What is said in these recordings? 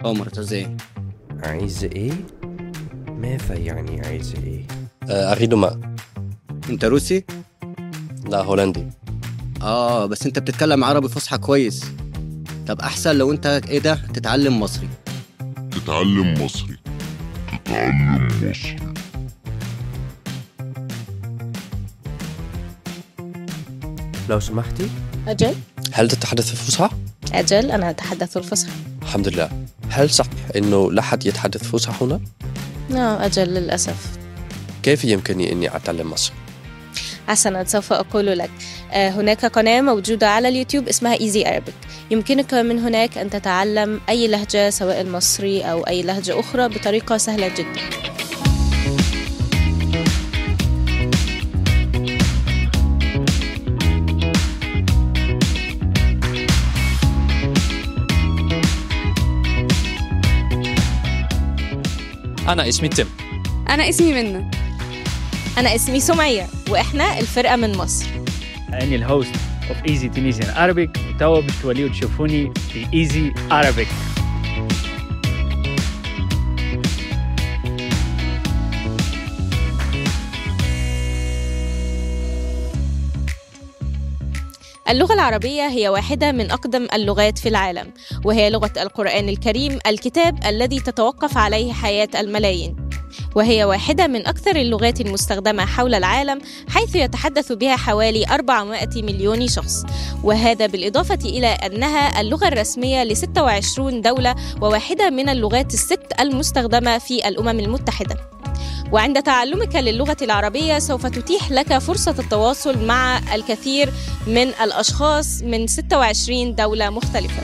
عمر زين عايزة إيه؟ ماذا يعني عايزة إيه؟ آه، أريد ماء انت روسي لا هولندي اه بس انت بتتكلم عربي فصحى كويس طب احسن لو انت ايه ده تتعلم مصري تتعلم مصري تتعلم مصري لو سمحتي أجل هل تتحدث الفصحى؟ أجل أنا أتحدث الفصحى الحمد لله هل صح أنه لا أحد يتحدث فصحى هنا؟ نعم أجل للأسف كيف يمكنني أني أتعلم مصري؟ حسنا سوف أقول لك آه، هناك قناة موجودة على اليوتيوب اسمها Easy Arabic يمكنك من هناك أن تتعلم أي لهجة سواء المصري أو أي لهجة أخرى بطريقة سهلة جدا أنا اسمي تيم أنا اسمي منى أنا اسمي سمية وإحنا الفرقة من مصر اني الهوست اوف ايزي تونيزيان ارابيك وتوا بتوليوا تشوفوني في ايزي ارابيك اللغة العربية هي واحدة من أقدم اللغات في العالم وهي لغة القرآن الكريم الكتاب الذي تتوقف عليه حياة الملايين وهي واحدة من أكثر اللغات المستخدمة حول العالم حيث يتحدث بها حوالي 400 مليون شخص وهذا بالإضافة إلى أنها اللغة الرسمية ل 26 دولة وواحدة من اللغات الست المستخدمة في الأمم المتحدة وعند تعلمك للغة العربية سوف تتيح لك فرصة التواصل مع الكثير من الأشخاص من 26 دولة مختلفة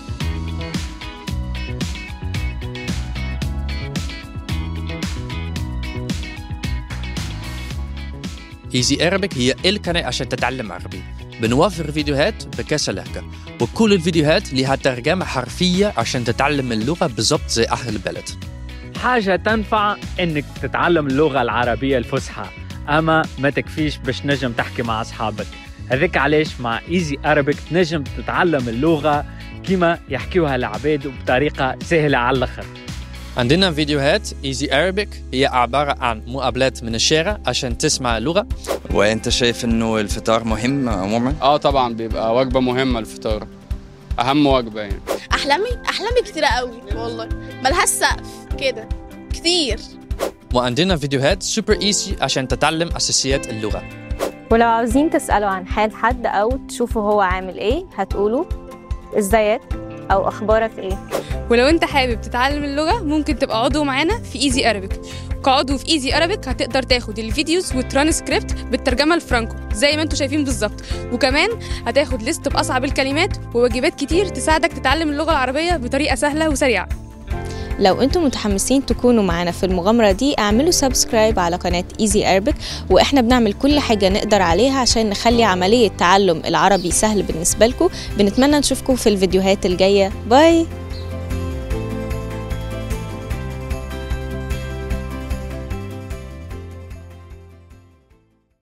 ايزي ارابيك هي القناة عشان تتعلم عربي بنوفر فيديوهات بكذا لهجة وكل الفيديوهات لها ترجمة حرفية عشان تتعلم اللغة بالظبط زي أهل البلد حاجة تنفع انك تتعلم اللغة العربية الفصحى اما ما تكفيش باش نجم تحكي مع اصحابك هذيك علاش مع ايزي ارابيك تنجم تتعلم اللغة كما يحكيوها العباد وبطريقة سهلة على الاخر عندنا فيديوهات ايزي ارابيك هي عبارة عن مقابلات من الشارع عشان تسمع اللغة وانت شايف انه الفطار مهم عموما اه طبعا بيبقى وجبه مهمه الفطار اهم وجبه يعني أحلامي أحلامي كتيرة قوي والله ملهاش سقف كده كتير وعندنا فيديوهات سوبر ايزي عشان تتعلم أساسيات اللغة ولو عاوزين تسألوا عن حال حد أو تشوفوا هو عامل إيه هتقولوا إزيك أو أخبارك إيه ولو انت حابب تتعلم اللغة ممكن تبقى عضو معانا في ايزي ارابيك كعضو في ايزي ارابيك هتقدر تاخد الفيديوز والترانسكريبت بالترجمة الفرانكو زي ما انتوا شايفين بالظبط وكمان هتاخد ليست بأصعب الكلمات وواجبات كتير تساعدك تتعلم اللغة العربية بطريقة سهلة وسريعة لو انتم متحمسين تكونوا معانا في المغامرة دي اعملوا سبسكرايب على قناة ايزي اربك واحنا بنعمل كل حاجة نقدر عليها عشان نخلي عملية تعلم العربي سهل بالنسبة لكم بنتمنى نشوفكم في الفيديوهات الجاية باي